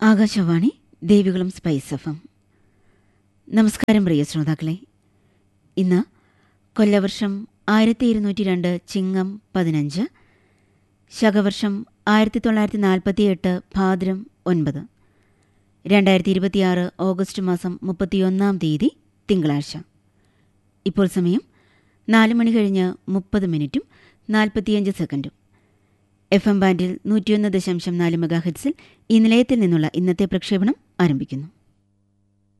Akashvani Devikulam spice F M നമസ്കാരം പ്രിയ ശ്രോതാക്കളെ ഇന്ന് കൊല്ലവർഷം ആയിരത്തി ഇരുന്നൂറ്റി രണ്ട് ചിങ്ങം പതിനഞ്ച് ശകവർഷം ആയിരത്തി തൊള്ളായിരത്തി നാൽപ്പത്തി എട്ട് ഭാദ്രം ഒൻപത് രണ്ടായിരത്തി ഇരുപത്തിയാറ് ഓഗസ്റ്റ് മാസം മുപ്പത്തിയൊന്നാം തീയതി തിങ്കളാഴ്ച ഇപ്പോൾ സമയം നാല് മണി കഴിഞ്ഞ് മുപ്പത് മിനിറ്റും നാൽപ്പത്തിയഞ്ച് സെക്കൻഡും എഫ് എം ബാൻഡിൽ നൂറ്റിയൊന്ന് ദശാംശം നാല് മെഗാഹെറ്റ്സിൽ ഈ നിലയത്തിൽ നിന്നുള്ള ഇന്നത്തെ പ്രക്ഷേപണം ആരംഭിക്കുന്നു